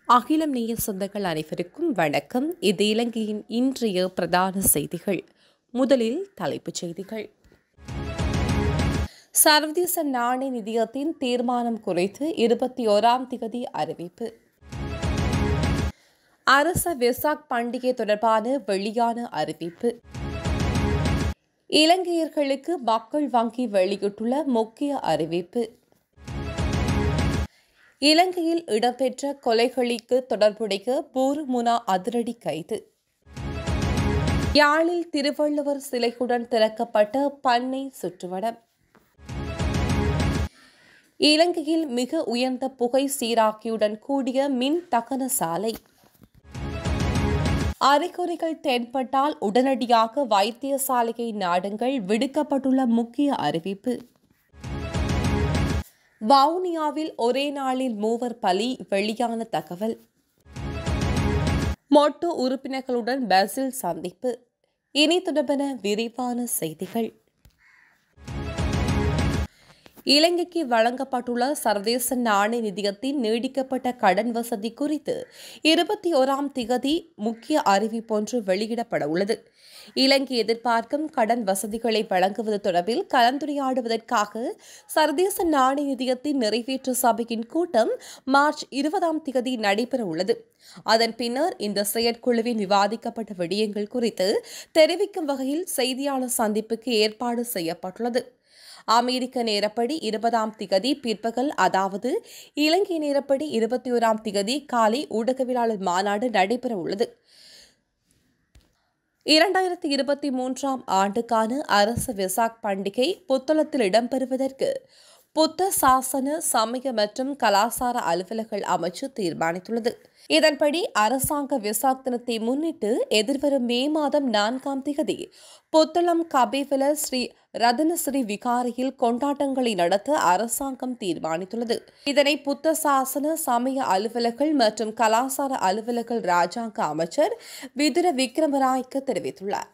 அகிலம் நேய சொந்தங்கள் அனைவருக்கும் வணக்கம் இது இலங்கையின் இன்றைய பிரதான செய்திகள் முதலில் தலைப்புச் செய்திகள் சர்வதேச நாணய நிதியத்தின் தீர்மானம் குறித்து இருபத்தி ஓராம் திகதி அறிவிப்பு அரச வெசாக் பண்டிகை தொடர்பான வெளியான அறிவிப்பு இலங்கையர்களுக்கு மக்கள் வங்கி வெளியிட்டுள்ள முக்கிய அறிவிப்பு இலங்கையில் இடம்பெற்ற கொலைகளுக்கு தொடர்புடைய பூர்முனா அதிரடி கைது யாழில் திருவள்ளுவர் சிலையுடன் திறக்கப்பட்ட பண்ணை சுற்றுவடம் இலங்கையில் மிக உயர்ந்த புகை சீராக்கியுடன் கூடிய மின் தகன சாலை அறிகுறிகள் தென்பட்டால் உடனடியாக வைத்தியசாலையை நாடுங்கள் விடுக்கப்பட்டுள்ள முக்கிய அறிவிப்பு வவுனியாவில் ஒரே நாளில் மூவர் பலி வெளியான தகவல் மொட்டு உறுப்பினர்களுடன் பசில் சந்திப்பு இனி தொடர்பென விரிவான செய்திகள் இலங்கைக்கு வழங்கப்பட்டுள்ள சர்வதேச நாணய நிதியத்தின் நீடிக்கப்பட்ட கடன் வசதி குறித்து இருபத்தி ஓராம் திகதி முக்கிய அறிவிப்பொன்று வெளியிடப்பட உள்ளது இலங்கை எதிர்பார்க்கும் கடன் வசதிகளை வழங்குவது தொடர்பில் கலந்துரையாடுவதற்காக சர்வதேச நாணய நிதியத்தின் நிறைவேற்று சபையின் கூட்டம் மார்ச் இருபதாம் திகதி நடைபெற உள்ளது அதன் பின்னர் இந்த செயற்குழுவின் விவாதிக்கப்பட்ட விடயங்கள் குறித்து தெரிவிக்கும் வகையில் செய்தியாளர் சந்திப்புக்கு ஏற்பாடு செய்யப்பட்டுள்ளது அமெரிக்க நேரப்படி இருபதாம் திகதி பிற்பகல் அதாவது இலங்கை நேரப்படி இருபத்தி ஓராம் திகதி காலை ஊடகவியலாளர் மாநாடு நடைபெற உள்ளது இரண்டாயிரத்தி இருபத்தி மூன்றாம் ஆண்டுக்கான அரச விசாக் பண்டிகை புத்தளத்தில் இடம்பெறுவதற்கு புத்த சாசன சமய மற்றும் கலாசார அலுவலர்கள் அமைச்சு தீர்மானித்துள்ளது இதன்படி அரசாங்க விசாக் தினத்தை முன்னிட்டு எதிர்வரும் மே மாதம் நான்காம் திகதி புத்தளம் கபேவல ஸ்ரீ ரதனஸ்ரீ விகாரியில் கொண்டாட்டங்களை நடத்த அரசாங்கம் தீர்மானித்துள்ளது இதனை புத்த சாசன சமய அலுவலர்கள் மற்றும் கலாசார அலுவலர்கள் ராஜாங்க அமைச்சர் விதுர விக்ரமராய்க்கு தெரிவித்துள்ளார்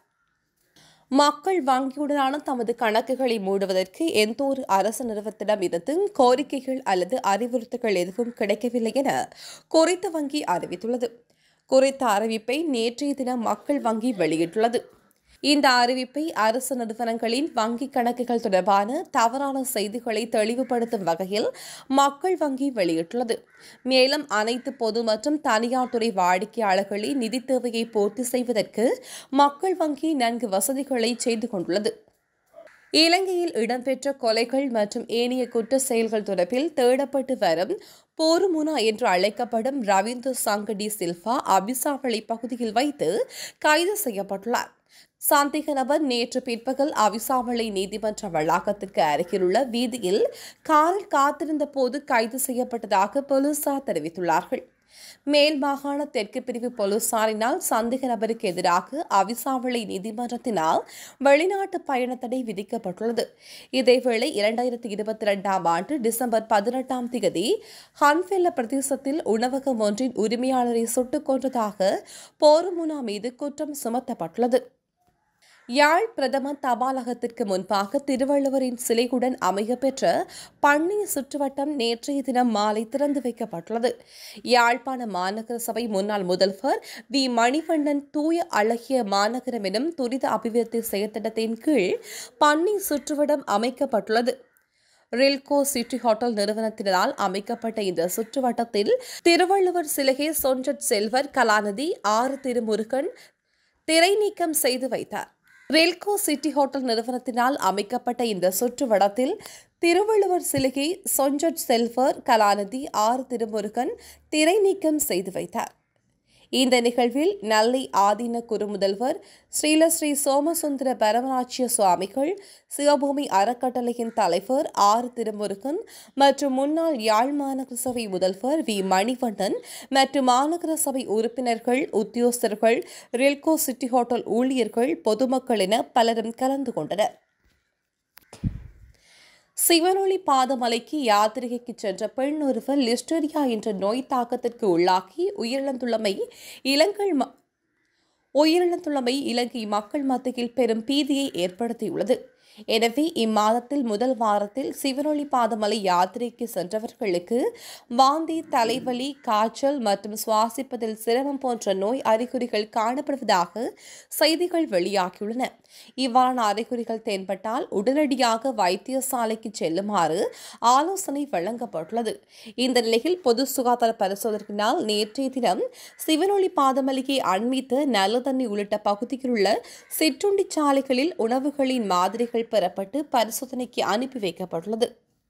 மக்கள் வங்கியுடனான தமது கணக்குகளை மூடுவதற்கு எந்தொரு அரசு நிறுவனத்திடம் இருந்தும் கோரிக்கைகள் அல்லது அறிவுறுத்தல்கள் எதுவும் கிடைக்கவில்லை என குறித்த வங்கி அறிவித்துள்ளது குறித்த அறிவிப்பை நேற்றைய தினம் மக்கள் வங்கி வெளியிட்டுள்ளது இந்த அறிவிப்பை அரசு நிறுவனங்களின் வங்கிக் கணக்குகள் தொடர்பான தவறான செய்திகளை தெளிவுபடுத்தும் வகையில் மக்கள் வங்கி வெளியிட்டுள்ளது மேலும் அனைத்து பொது மற்றும் தனியார் துறை வாடிக்கையாளர்களின் நிதி தேவையை பூர்த்தி செய்வதற்கு மக்கள் வங்கி நன்கு வசதிகளை செய்து கொண்டுள்ளது இலங்கையில் இடம்பெற்ற கொலைகள் மற்றும் ஏனைய குற்ற செயல்கள் தொடர்பில் தேடப்பட்டு வரும் போருமுனா என்று அழைக்கப்படும் ரவீந்திர சங்கடி சில்வா அபிசாவளி பகுதியில் வைத்து கைது செய்யப்பட்டுள்ளார் சந்தேக நபர் நேற்று பிற்பகல் அவிசாவளை நீதிமன்ற வளாகத்திற்கு அருகிலுள்ள வீதியில் காரில் காத்திருந்த போது கைது செய்யப்பட்டதாக போலீசார் தெரிவித்துள்ளார்கள் மேல் மாகாண தெற்கு பிரிவு போலீசாரினால் சந்தேக நபருக்கு எதிராக அவிசாவளை நீதிமன்றத்தினால் வெளிநாட்டு பயண தடை விதிக்கப்பட்டுள்ளது இதேவேளை இரண்டாயிரத்தி இருபத்தி இரண்டாம் ஆண்டு டிசம்பர் பதினெட்டாம் தேதி ஹன்ஃபெல்ல பிரதேசத்தில் உணவகம் ஒன்றின் உரிமையாளரை சுட்டுக் கொன்றதாக போருமுனா மீது குற்றம் சுமத்தப்பட்டுள்ளது யாழ் பிரதம தபாலகத்திற்கு முன்பாக திருவள்ளுவரின் சிலையுடன் அமையப்பெற்ற பண்ணை சுற்றுவட்டம் நேற்றைய தினம் மாலை திறந்து வைக்கப்பட்டுள்ளது யாழ்ப்பாண மாநகர சபை முன்னாள் முதல்வர் வி மணிவண்ணன் தூய அழகிய மாநகரம் எனும் துரித அபிவிருத்தி செயற்திட்டத்தின் கீழ் பண்ணை சுற்றுவடம் அமைக்கப்பட்டுள்ளது ரில்கோ சிட்டி ஹோட்டல் நிறுவனத்தினரால் அமைக்கப்பட்ட இந்த சுற்றுவட்டத்தில் திருவள்ளுவர் சிலையை சொன்றட் செல்வர் கலாநிதி ஆறு திருமுருகன் திரை நீக்கம் செய்து வைத்தார் ரெல்கோ சிட்டி ஹோட்டல் நிறுவனத்தினால் அமைக்கப்பட்ட இந்த சுற்றுவடத்தில் திருவள்ளுவர் சிலையை சொஞ்சட் செல்வர் கலாநிதி ஆர் திருமுருகன் திரை நீக்கம் செய்து வைத்தார் இந்த நிகழ்வில் நல்லை ஆதீன குருமுதல்வர் ஸ்ரீலஸ்ரீ சோமசுந்தர பரமராட்சிய சுவாமிகள் சிவபூமி அறக்கட்டளையின் தலைவர் ஆர் திருமுருகன் மற்றும் முன்னாள் யாழ் மாநகர சபை முதல்வர் வி மணிவண்ணன் மற்றும் மாநகர சபை உறுப்பினர்கள் உத்தியோகஸ்தர்கள் ரில்கோ சிட்டி ஹோட்டல் ஊழியர்கள் பொதுமக்கள் என பலரும் கலந்து கொண்டனர் சிவனொளி பாதமலைக்கு யாத்திரைக்கு சென்ற பெண் ஒருவர் லிஸ்டரியா என்ற நோய் தாக்கத்திற்கு உள்ளாகி உயிரிழந்துள்ளமை இலங்கை உயிரிழந்துள்ளமை இலங்கை மக்கள் மத்தியில் பெரும் பீதியை ஏற்படுத்தியுள்ளது எனவே இம்மாதத்தில் முதல் வாரத்தில் சிவனொளி பாதமலை யாத்திரைக்கு சென்றவர்களுக்கு வாந்தி தலைவலி காய்ச்சல் மற்றும் சுவாசிப்பதில் சிரமம் போன்ற நோய் அறிகுறிகள் காணப்படுவதாக செய்திகள் வெளியாகியுள்ளன இவ்வாறான அறிகுறிகள் தென்பட்டால் உடனடியாக வைத்தியசாலைக்கு செல்லுமாறு ஆலோசனை வழங்கப்பட்டுள்ளது இந்த நிலையில் பொது சுகாதார பரிசோதனையினால் நேற்றைய தினம் சிவனொளி பாதமலையை அண்மித்து நல்லதண்ணி உள்ளிட்ட பகுதியில் உள்ள சிற்றுண்டி சாலைகளில் உணவுகளின் மாதிரிகள் பெறப்பட்டு பரிசோதனைக்கு அனுப்பி வைக்கப்பட்டுள்ளது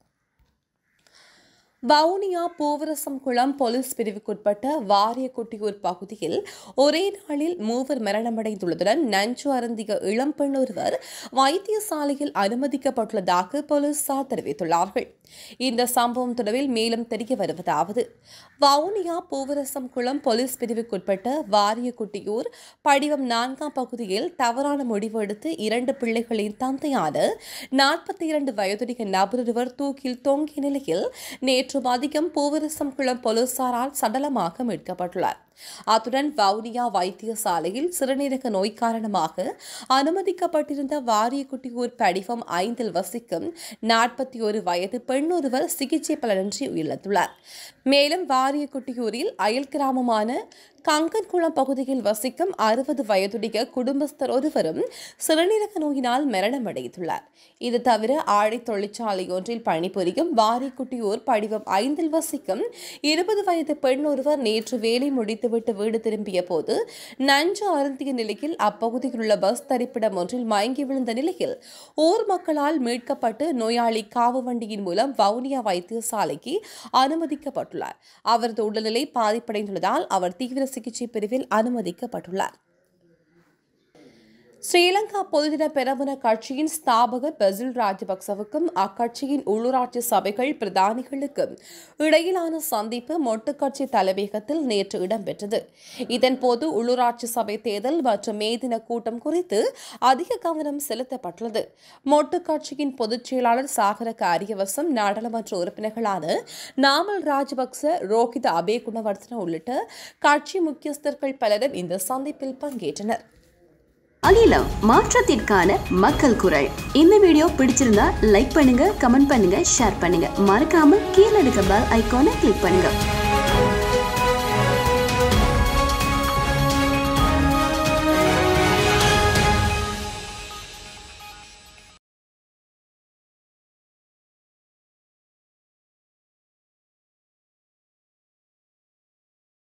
வவுனியா பூவரசம் குளம் போலீஸ் பிரிவுக்குட்பட்ட வாரியக்குட்டியூர் பகுதியில் ஒரே நாளில் மூவர் மரணமடைந்துள்ளதுடன் நஞ்சு அருந்திய இளம்பெண் ஒருவர் வைத்தியசாலையில் அனுமதிக்கப்பட்டுள்ளதாக போலீசார் தெரிவித்துள்ளார்கள் இந்த சம்பவம் தொடர்பில் மேலும் தெரிய வருவதாவது வவுனியா பூவரசம் குளம் போலீஸ் பிரிவுக்குட்பட்ட வாரியக்குட்டியூர் படிவம் நான்காம் பகுதியில் தவறான முடிவு எடுத்து இரண்டு பிள்ளைகளின் தந்தையான நாற்பத்தி இரண்டு வயதுடைய நபரொருவர் தூக்கில் தொங்கிய நிலையில் நேற்று மதியம் பூவரசம் குளம் போலீசாரால் சடலமாக மீட்கப்பட்டுள்ளார் அத்துடன் வவுனியா வைத்தியசாலையில் சிறுநீரக நோய் காரணமாக அனுமதிக்கப்பட்டிருந்த வாரியக்குட்டியூர் படிவம் ஐந்தில் வசிக்கும் நாற்பத்தி ஒரு வயது பெண் ஒருவர் சிகிச்சை பலனின்றி உயிரிழந்துள்ளார் மேலும் வாரியக்குட்டியூரில் அயல் கிராமமான கங்கன்குளம் பகுதியில் வசிக்கும் அறுபது வயதுடைய குடும்பஸ்தர் ஒருவரும் சிறுநீரக நோயினால் மரணமடைந்துள்ளார் இது தவிர ஆடை தொழிற்சாலை ஒன்றில் பணிபுரியும் வாரிக்குட்டியூர் படிவம் ஐந்தில் வசிக்கும் இருபது வயது பெண் ஒருவர் நேற்று வேலை முடித்துவிட்டு வீடு திரும்பிய போது நஞ்சு அருந்திய நிலையில் அப்பகுதியில் உள்ள பஸ் தரிப்பிடம் ஒன்றில் மயங்கி விழுந்த நிலையில் ஊர் மக்களால் மீட்கப்பட்டு நோயாளி காவு வண்டியின் மூலம் வவுனியா வைத்தியசாலைக்கு அனுமதிக்கப்பட்டுள்ளார் அவரது உடல்நிலை பாதிப்படைந்துள்ளதால் அவர் தீவிர சிகிச்சை பிரிவில் அனுமதிக்கப்பட்டுள்ளார் ஸ்ரீலங்கா பொதுதின பெரமுன கட்சியின் ஸ்தாபகர் பசில் ராஜபக்சவுக்கும் அக்கட்சியின் உள்ளூராட்சி சபைகள் பிரதானிகளுக்கும் இடையிலான சந்திப்பு மொட்டுக்கட்சி தலைமையகத்தில் நேற்று இடம்பெற்றது இதன்போது உள்ளூராட்சி சபை தேர்தல் மற்றும் மேதின கூட்டம் குறித்து அதிக கவனம் செலுத்தப்பட்டுள்ளது மொட்டு கட்சியின் பொதுச் செயலாளர் சாகர காரியவசம் நாடாளுமன்ற உறுப்பினர்களான நாமல் ராஜபக்ச ரோஹித அபே குணவர்த்தன உள்ளிட்ட கட்சி முக்கியஸ்தர்கள் பலரும் இந்த சந்திப்பில் பங்கேற்றனர் அகிலம் மாற்றத்திற்கான மக்கள் குரல் இந்த வீடியோ பிடிச்சிருந்தா லைக் பண்ணுங்க கமெண்ட் பண்ணுங்க ஷேர் பண்ணுங்க மறக்காம கீழே இருக்க பெல் ஐகானை கிளிக் பண்ணுங்க